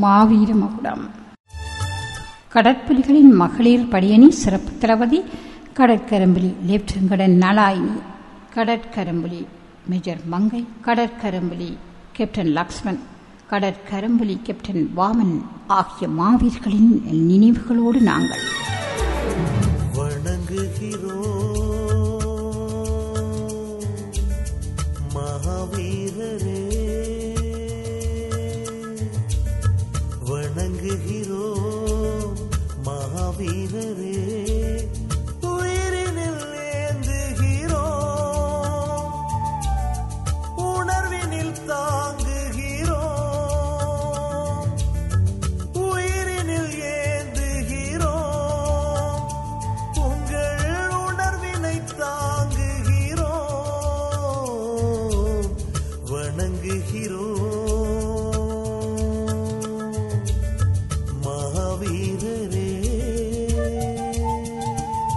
மாவீர மகுடம் கடற்புலிகளின் மகளிர் படையணி சிறப்பு தளபதி கடற்கரம்புலி லெப்டினன்ட் நலாயினி கடற்கரம்புலி மேஜர் மங்கை கடற்கரம்புலி கேப்டன் லக்ஷ்மன் கடற்கரம்புலி கேப்டன் வாமன் ஆகிய மாவீர்களின் நினைவுகளோடு நாங்கள் வணங்குகிறோம் மகாவீரரே வணங்குகிறோம் மகாவீரரே உயிரினில் ஏந்துகிறோம் உணர்வினில் தாங்குகிறோம் உயிரினில் ஏந்துகிறோம் உங்கள் உணர்வினை தாங்குகிறோம் வணங்குகிறோம் மகாவீரரே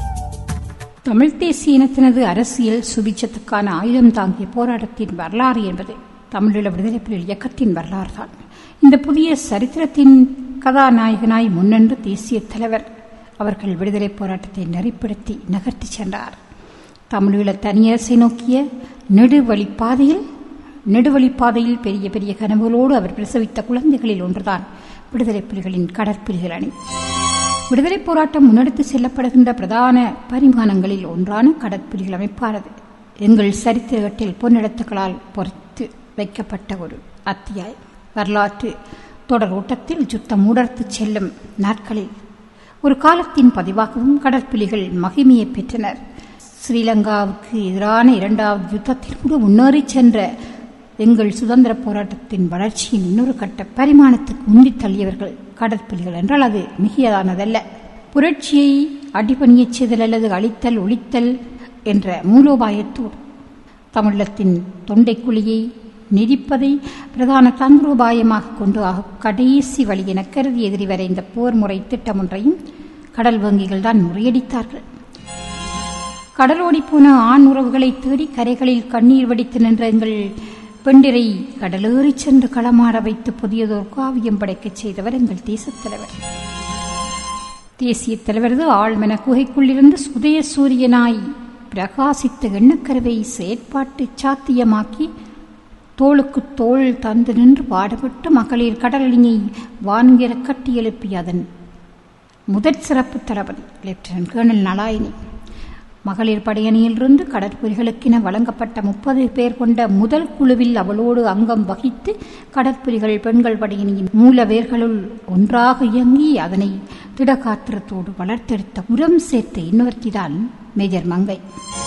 தமிழ் தேசிய இனத்தினது அரசியல் சுபிச்சத்துக்கான ஆயுதம் தாங்கிய போராட்டத்தின் வரலாறு என்பது தமிழீழ விடுதலை புலிகள் இயக்கத்தின் வரலாறு தான் இந்த புதிய சரித்திரத்தின் கதாநாயகனாய் முன்னின்ற தேசிய தலைவர் அவர்கள் விடுதலை போராட்டத்தை நெறிப்படுத்தி நகர்த்தி சென்றார் தமிழீழ தனியரசை நோக்கிய நெடுவழிப்பாதையில் நெடுவழிப்பாதையில் பெரிய பெரிய கனவுகளோடு அவர் பிரசவித்த குழந்தைகளில் ஒன்றுதான் விடுதலை புலிகளின் கடற்புலிகள் அணி விடுதலை போராட்டம் முன்னெடுத்து செல்லப்படுகின்ற பிரதான பரிமாணங்களில் ஒன்றான கடற்புலிகள் அமைப்பானது எங்கள் சரித்திரத்தில் பொன்னெழுத்துக்களால் பொறித்து வைக்கப்பட்ட ஒரு அத்தியாயம் வரலாற்று தொடர் ஓட்டத்தில் யுத்தம் உடர்த்து செல்லும் நாட்களில் ஒரு காலத்தின் பதிவாகவும் கடற்புலிகள் மகிமையை பெற்றனர் ஸ்ரீலங்காவுக்கு எதிரான இரண்டாவது யுத்தத்தில் கூட முன்னேறி சென்ற எங்கள் சுதந்திர போராட்டத்தின் வளர்ச்சியின் இன்னொரு கட்ட பரிமாணத்துக்கு உந்தித் தள்ளியவர்கள் கடற்புலிகள் என்றால் அது மிகையானதல்ல புரட்சியை அடிபணியச் செய்தல் அல்லது அழித்தல் ஒழித்தல் என்ற மூலோபாயத்தோடு தமிழத்தின் தொண்டைக்குழியை நெரிப்பதை பிரதான தந்திரோபாயமாக கொண்டு ஆக கடைசி வழி என கருதி எதிரி வரைந்த போர் முறை திட்டம் ஒன்றையும் கடல் வங்கிகள் தான் முறியடித்தார்கள் கடலோடி போன ஆண் உறவுகளை தேடி கரைகளில் கண்ணீர் வடித்து நின்ற எங்கள் பெண்டிரை கடலேறி சென்று களமாட வைத்து புதியதோர் காவியம் படைக்கச் செய்தவர் எங்கள் தேசத் தலைவர் தேசிய தலைவரது ஆழ்மன குகைக்குள்ளிருந்து சுதய சூரியனாய் பிரகாசித்த எண்ணக்கருவை செயற்பாட்டு சாத்தியமாக்கி தோளுக்கு தோள் தந்து நின்று பாடுபட்டு மகளிர் கடலினை வான்கிற கட்டி எழுப்பிய அதன் முதற் சிறப்பு தளபதி லெப்டினன்ட் கேர்னல் நலாயினி மகளிர் படையணியிலிருந்து கடற்புலிகளுக்கென வழங்கப்பட்ட முப்பது பேர் கொண்ட முதல் குழுவில் அவளோடு அங்கம் வகித்து கடற்புலிகள் பெண்கள் படையணியின் மூல வேர்களுள் ஒன்றாக இயங்கி அதனை திடகாத்திரத்தோடு வளர்த்தெடுத்த உரம் சேர்த்த இன்னொருத்திதான் மேஜர் மங்கை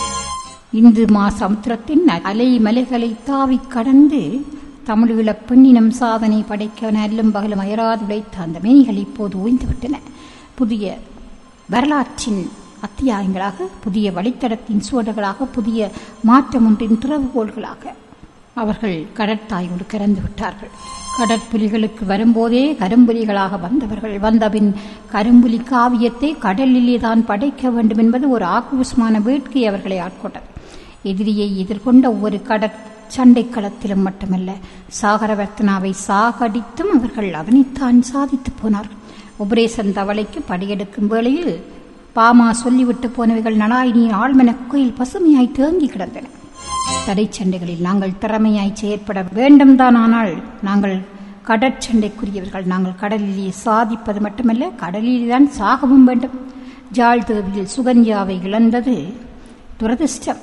இந்து மா சமுத்திரத்தின் அலை மலைகளை தாவி கடந்து தமிழீழ பெண்ணினம் சாதனை படைக்க நல்லும் பகலும் அயராது உழைத்த அந்த மேனிகள் இப்போது ஓய்ந்துவிட்டன புதிய வரலாற்றின் அத்தியாயங்களாக புதிய வழித்தடத்தின் சுவடுகளாக புதிய மாற்றம் ஒன்றின் திறவுகோள்களாக அவர்கள் கடற்தாயோடு கறந்து விட்டார்கள் கடற்புலிகளுக்கு வரும்போதே கரும்புலிகளாக வந்தவர்கள் வந்தபின் கரும்புலி காவியத்தை கடலிலே தான் படைக்க வேண்டும் என்பது ஒரு ஆக்ரோஷமான வேட்கை அவர்களை ஆட்கொண்டது எதிரியை எதிர்கொண்ட ஒவ்வொரு கடற் சண்டை களத்திலும் மட்டுமல்ல சாகரவர்த்தனாவை சாகடித்தும் அவர்கள் அதனைத்தான் சாதித்து போனார்கள் உபரேசன் தவளைக்கு படியெடுக்கும் வேளையில் பாமா சொல்லிவிட்டு போனவைகள் நலாயினியின் ஆழ்மன குகையில் பசுமையாய் தேங்கி கிடந்தன தடைச்சண்டைகளில் நாங்கள் திறமையாய் செயற்பட வேண்டும்தான் ஆனால் நாங்கள் கடற்சண்டைக்குரியவர்கள் நாங்கள் கடலிலே சாதிப்பது மட்டுமல்ல கடலிலே தான் சாகவும் வேண்டும் ஜாழ் தேவியில் சுகன்யாவை இழந்தது துரதிர்ஷ்டம்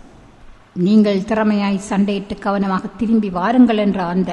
நீங்கள் திறமையாய் சண்டையிட்டு கவனமாக திரும்பி வாருங்கள் என்ற அந்த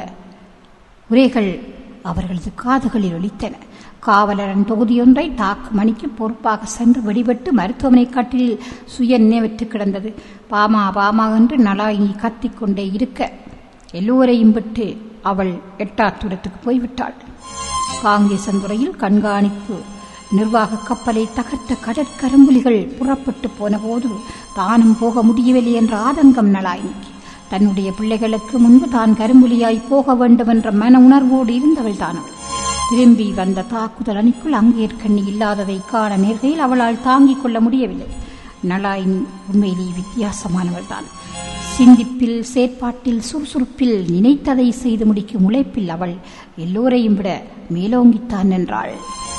உரைகள் அவர்களது காதுகளில் ஒலித்தன காவலரன் தொகுதியொன்றை தாக்கு மணிக்கு பொறுப்பாக சென்று வெடிபட்டு மருத்துவமனை கட்டில் சுய நினைவற்று கிடந்தது பாமா பாமா என்று நலாயினி கத்திக்கொண்டே இருக்க எல்லோரையும் விட்டு அவள் எட்டா தூரத்துக்கு போய்விட்டாள் காங்கேசந்துறையில் கண்காணிப்பு நிர்வாக கப்பலை தகர்த்த கடற்கரும்புலிகள் புறப்பட்டு போனபோது தானும் போக முடியவில்லை என்ற ஆதங்கம் நலாயினிக்கு தன்னுடைய பிள்ளைகளுக்கு முன்பு தான் கரும்புலியாய் போக வேண்டும் என்ற மன உணர்வோடு இருந்தவள் தான் அவள் திரும்பி வந்த தாக்குதல் அணிக்குள் அங்கேற்கண்ணி இல்லாததை காண நேர்கையில் அவளால் தாங்கிக் கொள்ள முடியவில்லை நலாயின் உண்மையிலேயே வித்தியாசமானவள் தான் சிந்திப்பில் செயற்பாட்டில் சுறுசுறுப்பில் நினைத்ததை செய்து முடிக்கும் உழைப்பில் அவள் எல்லோரையும் விட மேலோங்கித்தான் நின்றாள்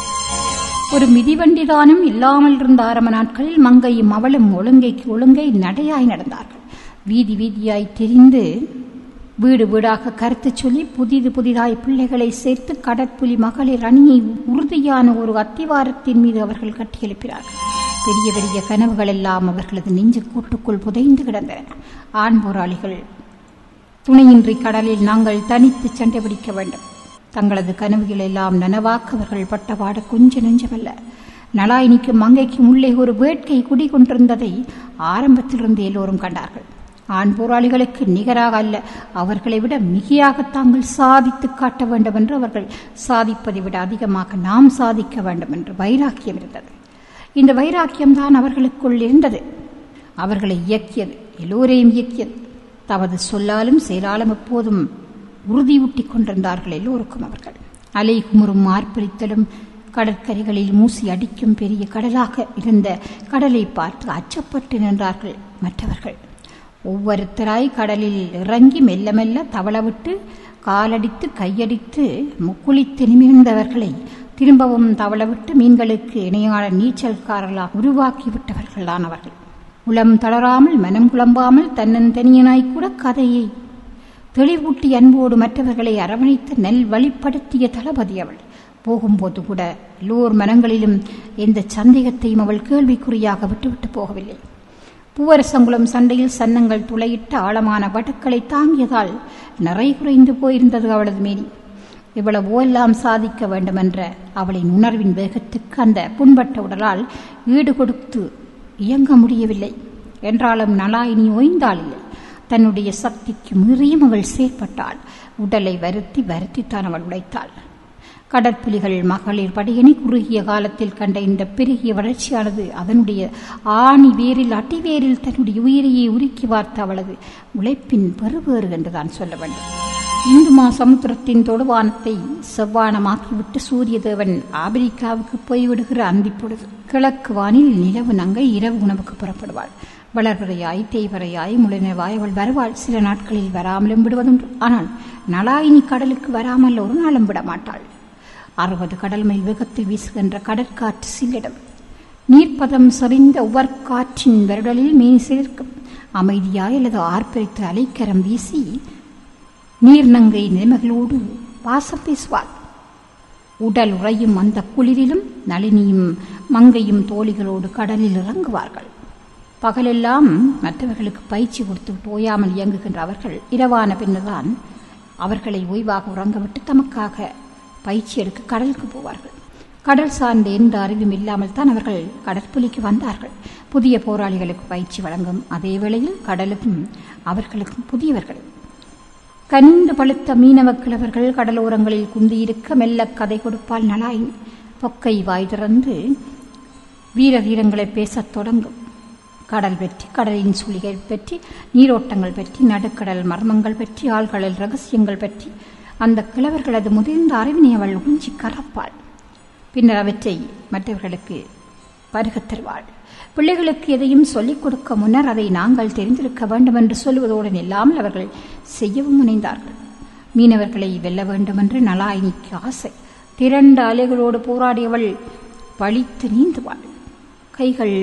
ஒரு மிதிவண்டிதானும் இல்லாமல் இருந்த ஆரம்ப நாட்களில் மங்கையும் அவளும் ஒழுங்கைக்கு ஒழுங்கை நடையாய் நடந்தார்கள் வீதி வீதியாய் தெரிந்து வீடு வீடாக கருத்து சொல்லி புதிது புதிதாய் பிள்ளைகளை சேர்த்து கடற்புலி மகளிர் அணியை உறுதியான ஒரு அத்திவாரத்தின் மீது அவர்கள் கட்டியெழுப்பினார்கள் பெரிய பெரிய கனவுகள் எல்லாம் அவர்களது நெஞ்சு கூட்டுக்குள் புதைந்து கிடந்தன ஆண் போராளிகள் துணையின்றி கடலில் நாங்கள் தனித்து சண்டை பிடிக்க வேண்டும் தங்களது கனவுகள் எல்லாம் நனவாக்க அவர்கள் பட்டபாடு கொஞ்ச நெஞ்சமல்ல நலாயினிக்கும் மங்கைக்கும் உள்ளே ஒரு வேட்கை குடிகொண்டிருந்ததை ஆரம்பத்திலிருந்து எல்லோரும் கண்டார்கள் ஆண் போராளிகளுக்கு நிகராக அல்ல அவர்களை விட மிகையாக தாங்கள் சாதித்து காட்ட வேண்டும் என்று அவர்கள் சாதிப்பதை விட அதிகமாக நாம் சாதிக்க வேண்டும் என்று வைராக்கியம் இருந்தது இந்த வைராக்கியம்தான் அவர்களுக்குள் இருந்தது அவர்களை இயக்கியது எல்லோரையும் இயக்கியது தமது சொல்லாலும் செயலாலும் எப்போதும் உறுதியூட்டிக் கொண்டிருந்தார்கள் எல்லோருக்கும் அவர்கள் அலை குமுறும் ஆர்ப்பரித்தலும் கடற்கரைகளில் மூசி அடிக்கும் பெரிய கடலாக இருந்த கடலை பார்த்து அச்சப்பட்டு நின்றார்கள் மற்றவர்கள் ஒவ்வொருத்தராய் கடலில் இறங்கி மெல்ல மெல்ல தவளவிட்டு காலடித்து கையடித்து முக்குளித்து நிமிர்ந்தவர்களை திரும்பவும் தவளவிட்டு மீன்களுக்கு இணையான நீச்சல்காரர்களாக உருவாக்கிவிட்டவர்கள்தான் அவர்கள் உளம் தளராமல் மனம் குழம்பாமல் தன்னந்தனியனாய் கூட கதையை தெளிவூட்டி அன்போடு மற்றவர்களை அரவணைத்து நெல் வழிப்படுத்திய தளபதி அவள் போகும்போது கூட எல்லோர் மனங்களிலும் எந்த சந்தேகத்தையும் அவள் கேள்விக்குறியாக விட்டுவிட்டு போகவில்லை பூவரசங்குளம் சண்டையில் சன்னங்கள் துளையிட்ட ஆழமான வட்டுக்களை தாங்கியதால் நிறை குறைந்து போயிருந்தது அவளது மேனி இவ்வளவோ எல்லாம் சாதிக்க வேண்டுமென்ற அவளின் உணர்வின் வேகத்துக்கு அந்த புண்பட்ட உடலால் ஈடு கொடுத்து இயங்க முடியவில்லை என்றாலும் நலாயினி ஓய்ந்தாள் இல்லை தன்னுடைய சக்திக்கு மீறியும் அவள் செயற்பட்டாள் உடலை வருத்தி வருத்தித்தான் அவள் உழைத்தாள் கடற்புலிகள் மகளிர் படையணி குறுகிய காலத்தில் கண்ட இந்த பெருகிய வளர்ச்சியானது அதனுடைய ஆணி வேரில் அடிவேரில் தன்னுடைய உயிரையே உருக்கி வார்த்த அவளது உழைப்பின் பெறுவேறு என்றுதான் சொல்ல வேண்டும் இந்துமா சமுத்திரத்தின் தொடுவானத்தை செவ்வானமாக்கிவிட்டு சூரிய தேவன் ஆப்பிரிக்காவுக்கு போய்விடுகிற அந்திப்பொழுது கிழக்கு வானில் நிலவு நங்கை இரவு உணவுக்கு புறப்படுவாள் வளர்வரையாய் தேய்வரையாய் முழுநவாய் அவள் வருவாள் சில நாட்களில் வராமலும் விடுவதுண்டு ஆனால் நலாயினி கடலுக்கு வராமல் ஒரு நாளும் விட மாட்டாள் அறுபது கடல் மைல் வேகத்தில் வீசுகின்ற கடற்காற்று சில்லிடம் நீர்ப்பதம் சரிந்த உவர்காற்றின் வருடலில் மீன் சேர்க்கும் அமைதியாய் அல்லது ஆர்ப்பரித்து அலைக்கரம் வீசி நீர்நங்கை நிலைமைகளோடு வாசம் பேசுவாள் உடல் உறையும் அந்த குளிரிலும் நளினியும் மங்கையும் தோழிகளோடு கடலில் இறங்குவார்கள் பகலெல்லாம் மற்றவர்களுக்கு பயிற்சி கொடுத்து ஓயாமல் இயங்குகின்ற அவர்கள் இரவான பின்னர்தான் அவர்களை ஓய்வாக உறங்கவிட்டு தமக்காக பயிற்சி எடுக்க கடலுக்கு போவார்கள் கடல் சார்ந்த எந்த அறிவும் இல்லாமல் தான் அவர்கள் கடற்புலிக்கு வந்தார்கள் புதிய போராளிகளுக்கு பயிற்சி வழங்கும் அதே வேளையில் கடலுக்கும் அவர்களுக்கும் புதியவர்கள் கனிந்து பழுத்த மீனவ கிழவர்கள் கடலோரங்களில் குந்தியிருக்க மெல்ல கதை கொடுப்பால் நலாயின் பொக்கை வாய் திறந்து வீர வீரங்களை பேசத் தொடங்கும் கடல் பற்றி கடலின் சுழிகள் பற்றி நீரோட்டங்கள் பற்றி நடுக்கடல் மர்மங்கள் பற்றி ஆழ்கடல் ரகசியங்கள் பற்றி அந்த கிழவர்களது முதிர்ந்த அறிவினை அவள் உஞ்சி கறப்பாள் பின்னர் அவற்றை மற்றவர்களுக்கு பருகத் தருவாள் பிள்ளைகளுக்கு எதையும் சொல்லிக் கொடுக்க முன்னர் அதை நாங்கள் தெரிந்திருக்க வேண்டும் என்று சொல்லுவதோடு இல்லாமல் அவர்கள் செய்யவும் முனைந்தார்கள் மீனவர்களை வெல்ல வேண்டுமென்று நலாயினிக்கு ஆசை திரண்ட அலைகளோடு போராடியவள் பழித்து நீந்துவாள் கைகள்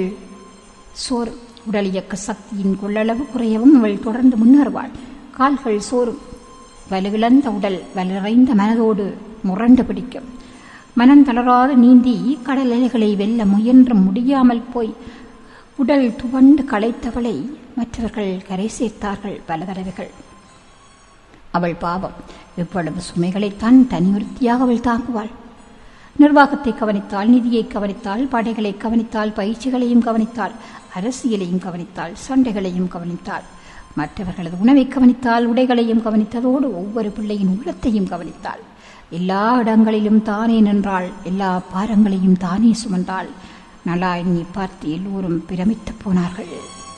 சோறு உடல் இயக்க சக்தியின் கொள்ளளவு குறையவும் அவள் தொடர்ந்து முன்னேறுவாள் கால்கள் சோறும் வலுவிழந்த உடல் வலிறைந்த மனதோடு முரண்டு பிடிக்கும் மனம் தளராது நீந்தி கடல் அலைகளை வெல்ல முயன்று முடியாமல் போய் உடல் துவண்டு களைத்தவளை மற்றவர்கள் கரை சேர்த்தார்கள் பல தடவைகள் அவள் பாவம் எவ்வளவு சுமைகளைத்தான் தனியுறுத்தியாக அவள் தாங்குவாள் நிர்வாகத்தை கவனித்தாள் நிதியை கவனித்தாள் படைகளை கவனித்தாள் பயிற்சிகளையும் கவனித்தாள் அரசியலையும் கவனித்தாள் சண்டைகளையும் கவனித்தாள் மற்றவர்களது உணவை கவனித்தாள் உடைகளையும் கவனித்ததோடு ஒவ்வொரு பிள்ளையின் உள்ளத்தையும் கவனித்தாள் எல்லா இடங்களிலும் தானே நின்றாள் எல்லா பாரங்களையும் தானே சுமந்தாள் நலாயினியை பார்த்து எல்லோரும் பிரமித்து போனார்கள்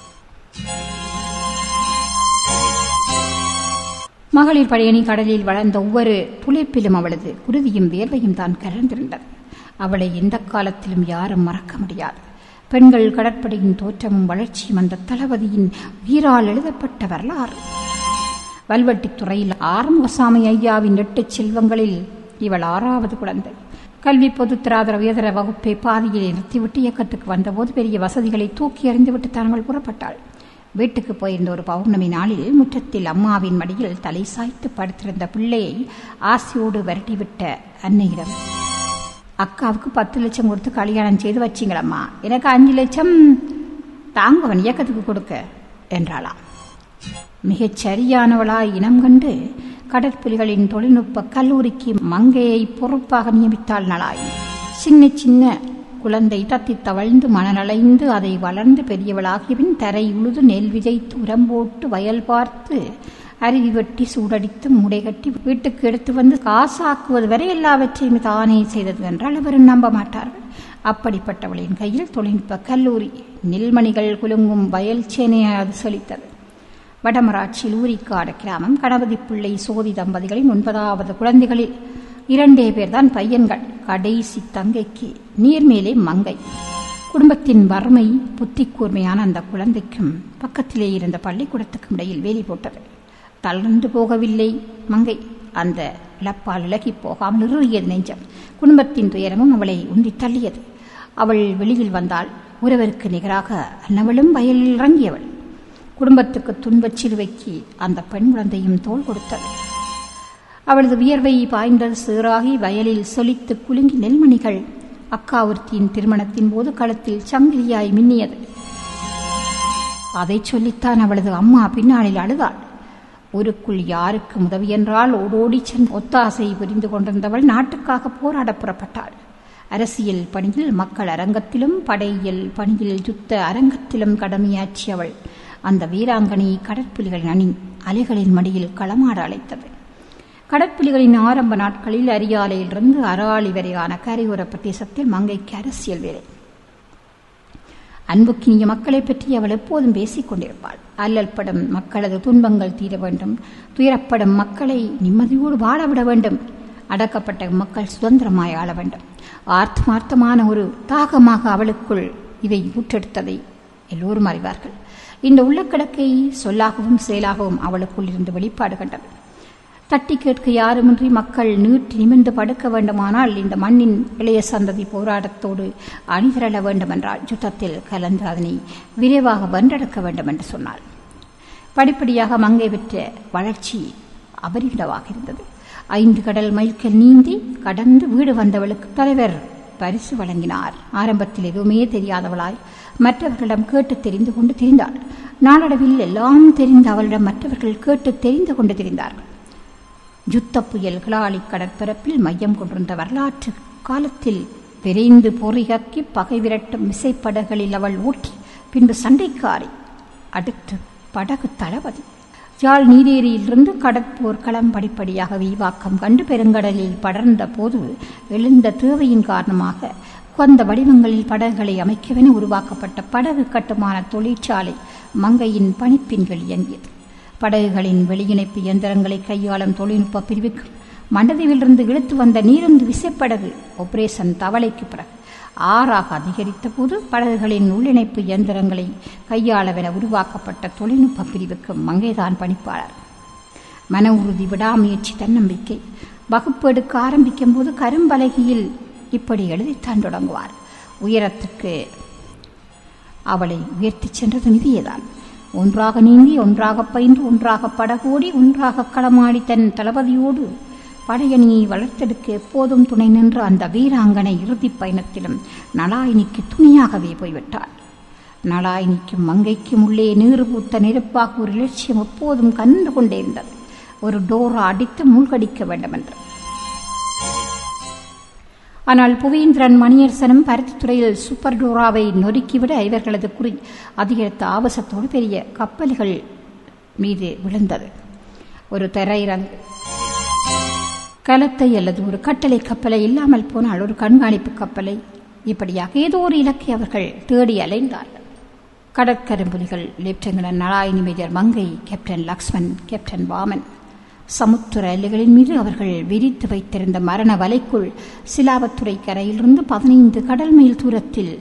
மகளிர் படையணி கடலில் வளர்ந்த ஒவ்வொரு துளைப்பிலும் அவளது குருதியும் வேர்வையும் தான் கலந்திருந்தது அவளை எந்த காலத்திலும் யாரும் மறக்க முடியாது பெண்கள் கடற்படையின் தோற்றமும் வளர்ச்சியும் அந்த தளபதியின் உயிரால் எழுதப்பட்ட வரலாறு வல்வெட்டித்துறையில் ஆறுமுகசாமி ஐயாவின் எட்டு செல்வங்களில் இவள் ஆறாவது குழந்தை கல்வி பொதுத்திராதர உயர்தர வகுப்பை பாதியில் நிறுத்திவிட்டு இயக்கத்துக்கு வந்தபோது பெரிய வசதிகளை தூக்கி எறிந்துவிட்டு தாங்கள் புறப்பட்டாள் வீட்டுக்கு போயிருந்த ஒரு பௌர்ணமி நாளில் முற்றத்தில் அம்மாவின் மடியில் தலை சாய்த்து படுத்திருந்த பிள்ளையை ஆசையோடு விரட்டிவிட்ட அன்னையிடம் அக்காவுக்கு பத்து லட்சம் கொடுத்து கல்யாணம் செய்து வச்சிங்களம்மா எனக்கு அஞ்சு லட்சம் தாங்கவன் இயக்கத்துக்கு கொடுக்க என்றாளாம் மிகச் சரியானவளாய் இனம் கண்டு கடற்புலிகளின் தொழில்நுட்ப கல்லூரிக்கு மங்கையை பொறுப்பாக நியமித்தாள் நலாய் சின்ன சின்ன குழந்தை தத்தி தவழ்ந்து மணலடைந்து அதை வளர்ந்து பெரியவளாகிய பின் தரை உழுது நெல் விதைத்து உரம் போட்டு வயல் பார்த்து அருவி வெட்டி சூடடித்து மூடை கட்டி வீட்டுக்கு எடுத்து வந்து காசாக்குவது வரை எல்லாவற்றையும் தானே செய்தது என்றால் அவரும் நம்ப மாட்டார்கள் அப்படிப்பட்டவளின் கையில் தொழில்நுட்ப கல்லூரி நெல்மணிகள் குலுங்கும் வயல் சேனையை அது செழித்தது வடமராட்சியில் ஊரிக்காடு கிராமம் கணபதி பிள்ளை சோதி தம்பதிகளின் ஒன்பதாவது குழந்தைகளில் இரண்டே பேர்தான் பையன்கள் கடைசி தங்கைக்கு நீர்மேலே மங்கை குடும்பத்தின் வறுமை புத்தி கூர்மையான அந்த குழந்தைக்கும் பக்கத்திலே இருந்த பள்ளிக்கூடத்துக்கும் இடையில் வேலி போட்டது தளர்ந்து போகவில்லை மங்கை அந்த இழப்பால் இலகி போகாமல் இறுகியது நெஞ்சம் குடும்பத்தின் துயரமும் அவளை உந்தி தள்ளியது அவள் வெளியில் வந்தால் உறவருக்கு நிகராக அன்னவளும் வயலில் இறங்கியவள் குடும்பத்துக்கு துன்பச் சிலுவைக்கு அந்த பெண் குழந்தையும் தோள் கொடுத்தது அவளது வியர்வை பாய்ந்தது சீராகி வயலில் சொலித்து குலுங்கி நெல்மணிகள் அக்காவூர்த்தியின் திருமணத்தின் போது களத்தில் சங்கிலியாய் மின்னியது அதை சொல்லித்தான் அவளது அம்மா பின்னாளில் அழுதாள் ஊருக்குள் யாருக்கு உதவி என்றால் ஓடோடி சென்று ஒத்தாசை புரிந்து கொண்டிருந்தவள் நாட்டுக்காக போராட புறப்பட்டாள் அரசியல் பணியில் மக்கள் அரங்கத்திலும் படையியல் பணியில் யுத்த அரங்கத்திலும் கடமையாற்றியவள் அந்த வீராங்கனை கடற்புலிகளின் அணி அலைகளின் மடியில் களமாட அழைத்தது கடற்புலிகளின் ஆரம்ப நாட்களில் அரியாலையிலிருந்து அராளி வரையான கரையோர பிரதேசத்தில் மங்கைக்கு அரசியல் வேலை அன்புக்கினிய மக்களை பற்றி அவள் எப்போதும் பேசிக் கொண்டிருப்பாள் அல்லல்படும் மக்களது துன்பங்கள் தீர வேண்டும் துயரப்படும் மக்களை நிம்மதியோடு வாழவிட வேண்டும் அடக்கப்பட்ட மக்கள் சுதந்திரமாய் ஆள வேண்டும் ஆர்த்தமார்த்தமான ஒரு தாகமாக அவளுக்குள் இவை ஊற்றெடுத்ததை எல்லோரும் அறிவார்கள் இந்த உள்ளக்கிடக்கை சொல்லாகவும் செயலாகவும் அவளுக்குள் இருந்து வெளிப்பாடு கண்டது தட்டி கேட்க யாருமின்றி மக்கள் நீட்டி நிமிர்ந்து படுக்க வேண்டுமானால் இந்த மண்ணின் இளைய சந்ததி போராட்டத்தோடு அணிதிரள வேண்டுமென்றால் யுத்தத்தில் கலந்து அதனை விரைவாக வென்றெடுக்க வேண்டும் என்று சொன்னாள் படிப்படியாக மங்கை பெற்ற வளர்ச்சி அபரிமிதமாக இருந்தது ஐந்து கடல் மைல்கள் நீந்தி கடந்து வீடு வந்தவளுக்கு தலைவர் பரிசு வழங்கினார் ஆரம்பத்தில் எதுவுமே தெரியாதவளாய் மற்றவர்களிடம் கேட்டு தெரிந்து கொண்டு தெரிந்தாள் நாளடைவில் எல்லாம் தெரிந்த அவளிடம் மற்றவர்கள் கேட்டு தெரிந்து கொண்டு தெரிந்தார்கள் யுத்த புயல் கிளாலி கடற்பரப்பில் மையம் கொண்டிருந்த வரலாற்று காலத்தில் விரைந்து பொறிகக்கி பகை விரட்டும் விசைப்படகுகளில் அவள் ஊட்டி பின்பு சண்டைக்காரி அடுத்து படகு தளபதி யாழ் நீரேரியிலிருந்து கடற்போர் களம் படிப்படியாக விரிவாக்கம் கண்டு பெருங்கடலில் படர்ந்த போது எழுந்த தேவையின் காரணமாக கொந்த வடிவங்களில் படகுகளை அமைக்கவென உருவாக்கப்பட்ட படகு கட்டுமான தொழிற்சாலை மங்கையின் பணிப்பின் கீழ் இயங்கியது படகுகளின் வெளியிணைப்பு இயந்திரங்களை கையாளும் தொழில்நுட்ப பிரிவுக்கு மண்டதீவிலிருந்து இழுத்து வந்த நீருந்து விசைப்படகு ஆபரேஷன் தவளைக்கு பிறகு ஆறாக அதிகரித்த போது படகுகளின் உள்ளிணைப்பு இயந்திரங்களை கையாளவென உருவாக்கப்பட்ட தொழில்நுட்ப பிரிவுக்கு மங்கைதான் பணிப்பாளர் மன உறுதி விடாமுயற்சி தன்னம்பிக்கை வகுப்பு எடுக்க ஆரம்பிக்கும் போது கரும்பலகையில் இப்படி எழுதித்தான் தொடங்குவார் உயரத்துக்கு அவளை உயர்த்திச் சென்றது நிதியதான் ஒன்றாக நீந்தி ஒன்றாக பயின்று ஒன்றாக படகோடி ஒன்றாக களமாடி தன் தளபதியோடு படையணியை வளர்த்தெடுக்க எப்போதும் துணை நின்ற அந்த வீராங்கனை இறுதிப் பயணத்திலும் நலாயினிக்கு துணையாகவே போய்விட்டாள் நலாயினிக்கும் மங்கைக்கும் உள்ளே நீறு பூத்த நெருப்பாக ஒரு இலட்சியம் எப்போதும் கண்டு கொண்டே இருந்தது ஒரு டோரா அடித்து மூழ்கடிக்க வேண்டும் என்று ஆனால் புவேந்திரன் மணியரசனும் பருத்தித்துறையில் சூப்பர் டோராவை நொறுக்கிவிட இவர்களது குறி அதிகரித்த ஆவசத்தோடு பெரிய கப்பல்கள் மீது விழுந்தது ஒரு தரையிறங்கு கலத்தை அல்லது ஒரு கட்டளை கப்பலை இல்லாமல் போனால் ஒரு கண்காணிப்பு கப்பலை இப்படியாக ஏதோ ஒரு இலக்கை அவர்கள் தேடி அலைந்தார்கள் கடற்கரும்புலிகள் lieutenant Nalayini major Mangai captain Lakshman captain Vaman சமுத்திர எல்லைகளின் மீது அவர்கள் விரித்து வைத்திருந்த மரண வலைக்குள் சிலாவத்துறை கரையிலிருந்து பதினைந்து கடல் மைல் தூரத்தில்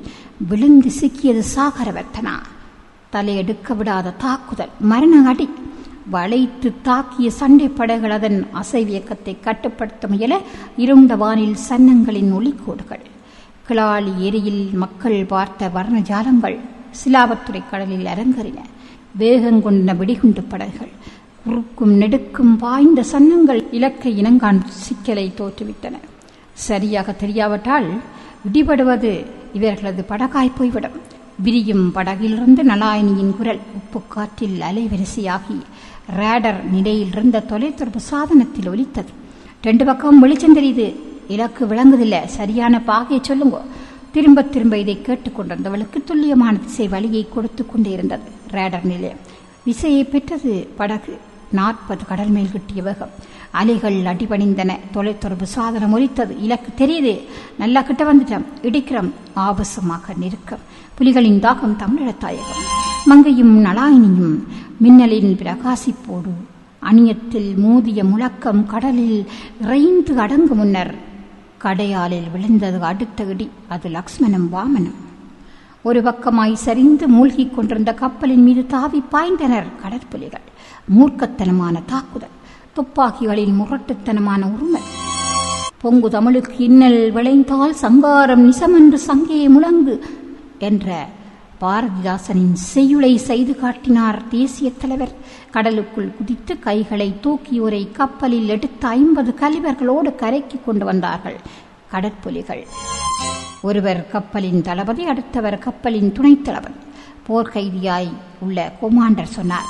விழுந்து சிக்கியது சாகரவர்த்தனா தலையெடுக்க விடாத தாக்குதல் மரண அடி வளைத்து தாக்கிய சண்டை படைகள் அதன் அசைவியக்கத்தை கட்டுப்படுத்த முயல இருண்ட வானில் சன்னங்களின் ஒளிக்கோடுகள் கிளாலி ஏரியில் மக்கள் பார்த்த வர்ணஜாலங்கள் சிலாவத்துறை கடலில் அரங்கறின வேகங்கொண்ட வெடிகுண்டு படகுகள் குறுக்கும் நெடுக்கும் பாய்ந்த சன்னங்கள் இலக்கை இனங்கான் சிக்கலை தோற்றுவித்தன சரியாக தெரியாவிட்டால் இடிபடுவது இவர்களது படகாய் போய்விடும் விரியும் படகிலிருந்து நலாயினியின் குரல் உப்பு காற்றில் அலைவரிசையாகி ரேடர் நிலையில் இருந்த தொலைத்தொடர்பு சாதனத்தில் ஒலித்தது ரெண்டு பக்கம் வெளிச்சம் தெரியுது இலக்கு விளங்குதில்ல சரியான பாகையை சொல்லுங்க திரும்ப திரும்ப இதை கேட்டுக்கொண்டிருந்தவளுக்கு துல்லியமான திசை வழியை கொடுத்து கொண்டே இருந்தது ரேடர் நிலையம் விசையை பெற்றது படகு நாற்பது கடல் மேல் கிட்டிய வேகம் அலைகள் அடிபணிந்தன தொலைத்தொடர்பு சாதனம் ஒலித்தது இலக்கு தெரியுது நல்லா கிட்ட வந்துட்டோம் இடிக்கிறோம் ஆபசமாக நிற்கும் புலிகளின் தாகம் தமிழத்தாயகம் மங்கையும் நலாயினியும் மின்னலின் பிரகாசிப்போடு அணியத்தில் மோதிய முழக்கம் கடலில் இறைந்து அடங்கு முன்னர் கடையாலில் விழுந்தது அடுத்த இடி அது லக்ஷ்மணம் வாமனம் ஒரு பக்கமாய் சரிந்து மூழ்கிக் கொண்டிருந்த கப்பலின் மீது தாவி பாய்ந்தனர் கடற்புலிகள் மூர்க்கத்தனமான தாக்குதல் துப்பாக்கிகளின் முரட்டுத்தனமான உருமல் பொங்கு தமிழுக்கு இன்னல் விளைந்தால் சங்காரம் நிசமென்று சங்கே முழங்கு என்ற பாரதிதாசனின் செய்யுளை செய்து காட்டினார் தேசிய தலைவர் கடலுக்குள் குதித்து கைகளை தூக்கியோரை கப்பலில் எடுத்து ஐம்பது கலிவர்களோடு கரைக்கு கொண்டு வந்தார்கள் கடற்புலிகள் ஒருவர் கப்பலின் தளபதி அடுத்தவர் கப்பலின் துணைத் தளபதி போர்க்கைதியாய் உள்ள கொமாண்டர் சொன்னார்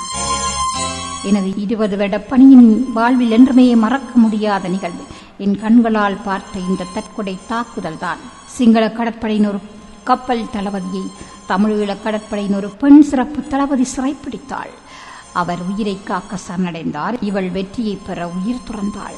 எனது இருபது வருட பணியின் வாழ்வில் என்றுமே மறக்க முடியாத நிகழ்வு என் கண்களால் பார்த்த இந்த தற்கொலை தாக்குதல் தான் சிங்கள கடற்படையின் ஒரு கப்பல் தளபதியை தமிழீழ கடற்படையின் ஒரு பெண் சிறப்பு தளபதி சிறைப்பிடித்தாள் அவர் உயிரை காக்க சரணடைந்தார் இவள் வெற்றியை பெற உயிர் துறந்தாள்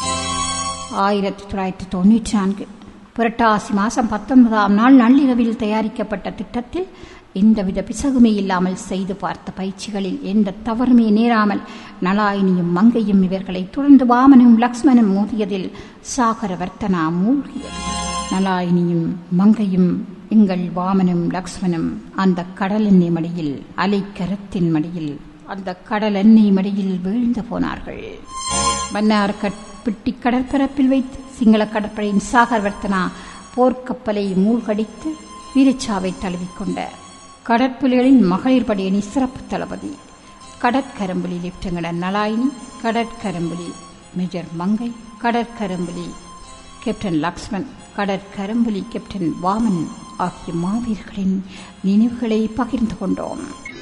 ஆயிரத்தி தொள்ளாயிரத்தி தொண்ணூற்றி நான்கு புரட்டாசி மாதம் பத்தொன்பதாம் நாள் நள்ளிரவில் தயாரிக்கப்பட்ட திட்டத்தில் எந்தவித பிசகுமே இல்லாமல் செய்து பார்த்த பயிற்சிகளில் எந்த தவறுமே நேராமல் நலாயினியும் மங்கையும் இவர்களை தொடர்ந்து வாமனும் லக்ஷ்மணும் மோதியதில் சாகர வர்த்தனா மூழ்கியது நலாயினியும் மங்கையும் எங்கள் வாமனும் லக்ஷ்மணும் அந்த கடல் எண்ணெய் மடியில் அலைக்கரத்தின் மடியில் அந்த கடல் எண்ணெய் மடியில் வீழ்ந்து போனார்கள் மன்னார் பிட்டி கடற்பரப்பில் வைத்து சிங்கள கடற்படையின் சாகர் வர்த்தனா போர்க்கப்பலை மூழ்கடித்து வீரச்சாவை தழுவிக்கொண்ட கடற்புலிகளின் மகளிர் படையணி சிறப்பு தளபதி கடற்கரம்புலி லெப்டினன்ட் நலாயினி கடற்கரம்புலி மேஜர் மங்கை கடற்கரம்புலி கேப்டன் லக்ஷ்மன் கடற்கரம்புலி கேப்டன் வாமன் ஆகிய மாவீரர்களின் நினைவுகளை பகிர்ந்து கொண்டோம்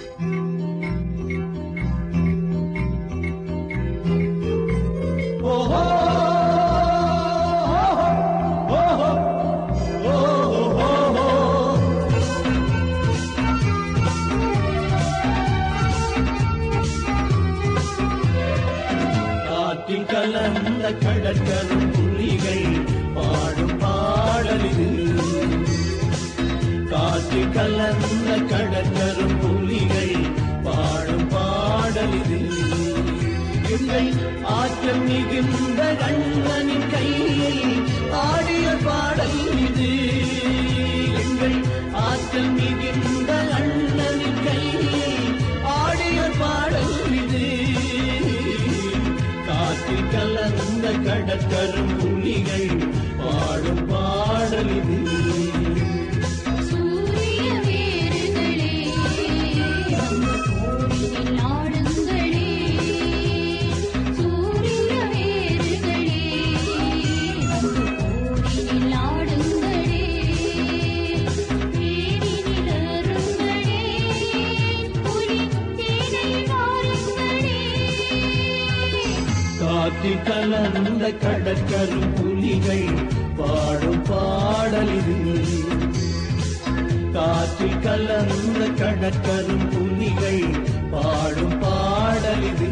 காற்றில் கலந்த கடற்கரும் புலிகள் பாடும் பாடலிது காற்றில் கலந்த கடற்கரும் புலிகள் பாடும் பாடலிது எங்கள் ஆற்றல் மிகுந்த கண்ணனின் கையில் ஆடிய பாடல் இது எங்கள் ஆற்றல் மிகுந்த அண்ணனின் கையில் ஆடிய பாடல் இது காற்றில் கலந்த கடற்கரும் புலிகள் பாடும் பாடல் இது சூரிய வேர்களே வந்து கோவிலில் ஆடுங்களே சூரிய வேர்களே வந்து கோவிலில் ஆடுங்களே தேனில் அருங்களே புலி தேனை வாருங்களே காற்றில் கலந்த கடற்கரும் புலிகள் பாடும் பாடல் இது காற்றில் கலந்த கடற்கரும் புலிகள் பாடும் பாடல் இது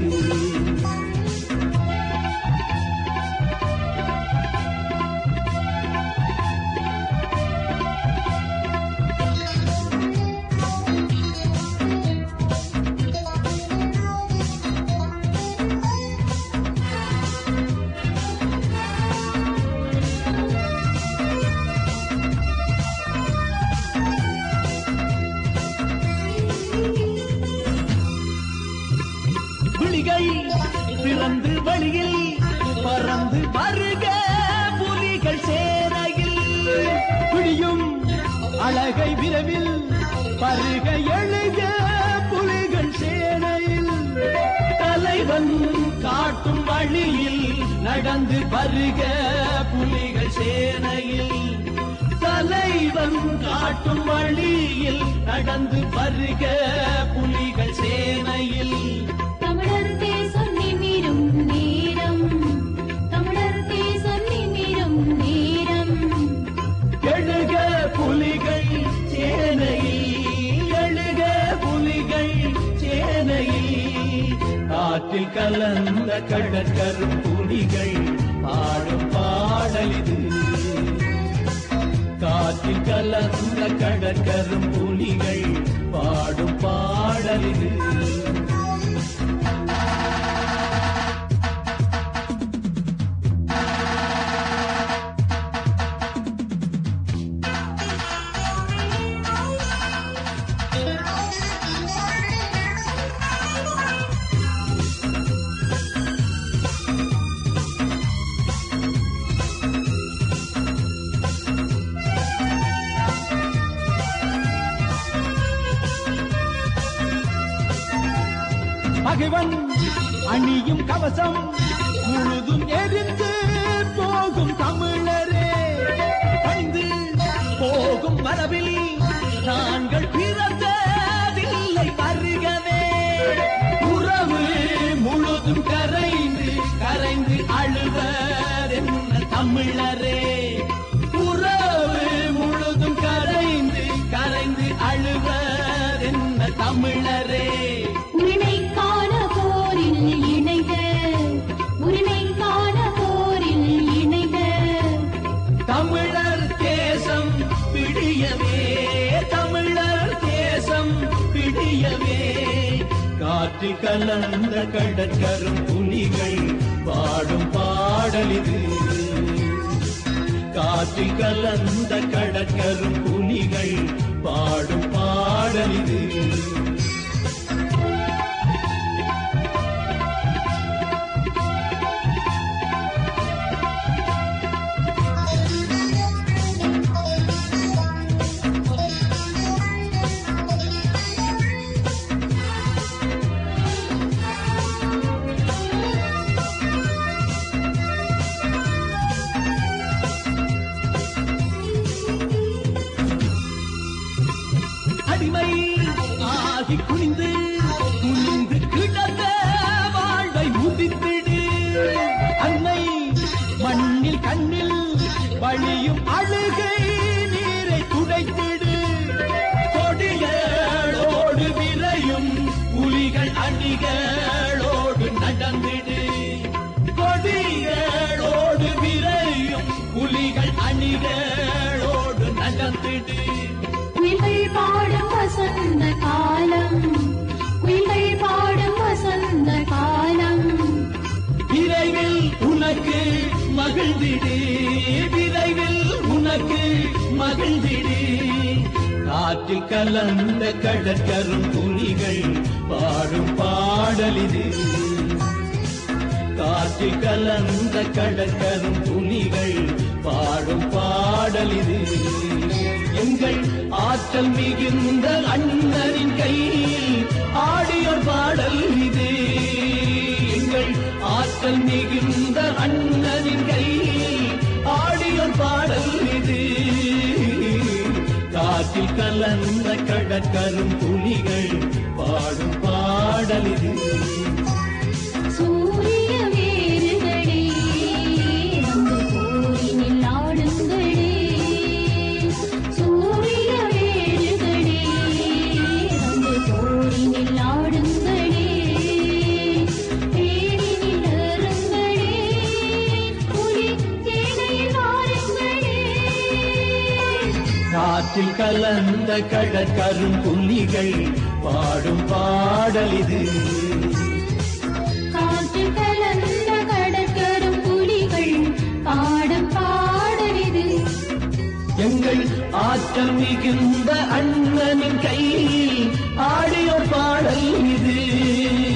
வருக எழுக புலிகள் சேனையில் தலைவன் காட்டும் வழியில் நடந்து வருக புலிகள் சேனையில் தலைவன் காட்டும் வழியில் நடந்து வருக புலிகள் சேனையில் தமிழர் தேசம் நிமிரும் நேரம் தமிழர் தேசம் நிமிரும் நேரம் எழுக புலிகள் சேனையில் எழுக புலிகள் சேனையில் காற்றில் கலந்த கடற்கரும் புலிகள் பாடும் பாடலிது காற்றில் கலந்த கடற்கரும் புலிகள் பாடும் பாடலிது பகைவன் அணியும் கவசம் முழுதும் எரிந்து போகும் தமிழரே பணிந்து போகும் மரபில் நாங்கள் பிறந்ததில்லை வருகவே உறவு முழுதும் கரைந்து கரைந்து அழுவர் என்ன தமிழரே உறவு முழுதும் கரைந்து கரைந்து அழுவர் என்ன தமிழரே உரிமைக்கான போரில் இணைக உரிமைக்கான போரில் இணைக தமிழர் தேசம் பிடியவே தமிழர் தேசம் பிடியவே காற்றில் கலந்த கடற்கரும் புலிகள் பாடும் பாடலிது காற்றில் கலந்த கடற்கரும் புலிகள் பாடும் பாடலிது அடிமை ஆகி குனிந்து குனிந்து கிடந்த வாழ்வை முதித்திடு அன்னை மண்ணில் கண்ணில் வழியும் அழுகை நீரை துடைத்திடு கொடிகளோடு விரையும் புலிகள் அணிகளோடு நடந்திடு கொடிகளோடு விரையும் புலிகள் அணிகளோடு நடந்திடு குயில்கள் பாடும் வசந்த காலம் குயில்கள் பாடும் வசந்த காலம் விரைவில் உனக்கு மகிழ்ந்திடு விரைவில் உனக்கு மகிழ்ந்திடு காற்றில் கலந்த கடற்கரும் புலிகள் பாடும் பாடலிது காற்றில் கலந்த கடற்கரும் புலிகள் பாடும் பாடலிது எங்கள் ஆற்றல் மிகுந்த அண்ணனின் கையில் ஆடியோர் பாடல் இது எங்கள் ஆற்றல் மிகுந்த அண்ணனின் கையில் ஆடியோர் பாடல் இது காற்றில் கலந்த கடற்கரும் புலிகள் பாடும் பாடல் இது சூரிய வேறுகளே வந்து போரினில் ஆடுங்களே சூரிய வேறுகளே வந்து போரினில் ஆடுங்களே தேனினில் அருங்களே புலி தேனையில் ஆடுங்களே காற்றில் கலந்த கடற்கரும் புலிகள் பாடும் பாடல் இது காற்று கலந்த கடற்கரும் புலிகள் பாடும் பாடலிது எங்கள் ஆற்றல் மிகுந்த அண்ணனின் கையில் ஆடிய பாடல் இது